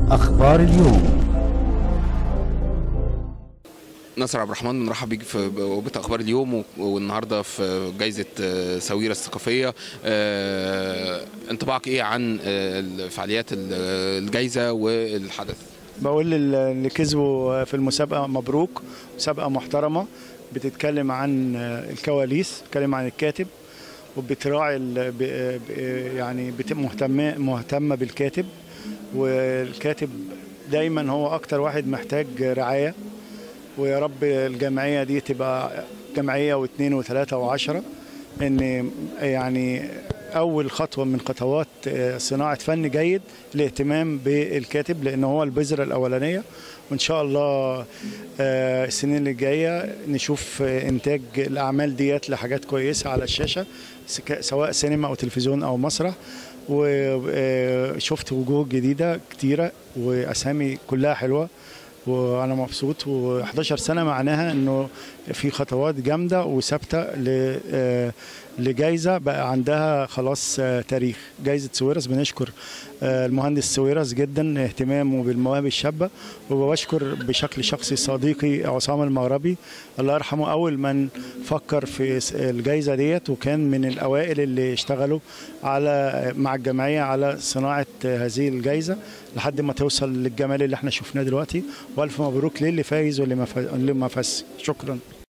أخبار اليوم ناصر عبد الرحمن بنرحب بيك في بوابة اخبار اليوم و- والنهارده في جائزه آه، ساويرة الثقافيه آه، انطباعك ايه عن آه، الفعاليات ال- الجائزه والحدث بقول لل- اللي كسبوا في المسابقة مبروك مسابقة محترمة بتتكلم عن الكواليس بتتكلم عن الكاتب وبتراعي ال- ب- ب- يعني بت- مهتمة مهتمة بالكاتب والكاتب دايما هو أكتر واحد محتاج رعاية ويا رب الجمعية دي تبقى جمعية واثنين وثلاثة وعشرة ان يعني اول خطوه من خطوات آه، صناعه فن جيد الاهتمام بالكاتب لان هو البذره الاولانيه وان شاء الله آه، السنين اللي جايه نشوف آه، انتاج الاعمال ديت لحاجات كويسه على الشاشه سك- سواء سينما او تلفزيون او مسرح وشفت وجوه جديده كتيره واسامي كلها حلوه وانا مبسوط و11 سنه معناها انه في خطوات جامده وثابته ل- آه، لجائزه بقى عندها خلاص آه، تاريخ جائزه سويرس بنشكر آه، المهندس سويرس جدا اهتمامه بالمواهب الشابه وبشكر بشكل شخصي صديقي عصام المغربي الله يرحمه اول من فكر في س- الجائزه ديت وكان من الاوائل اللي اشتغلوا على مع الجمعيه على صناعه هذه الجائزه لحد ما توصل للجمال اللي احنا شفناه دلوقتي والف مبروك للي فايز واللي ما فاز- واللي ما فاز شكرا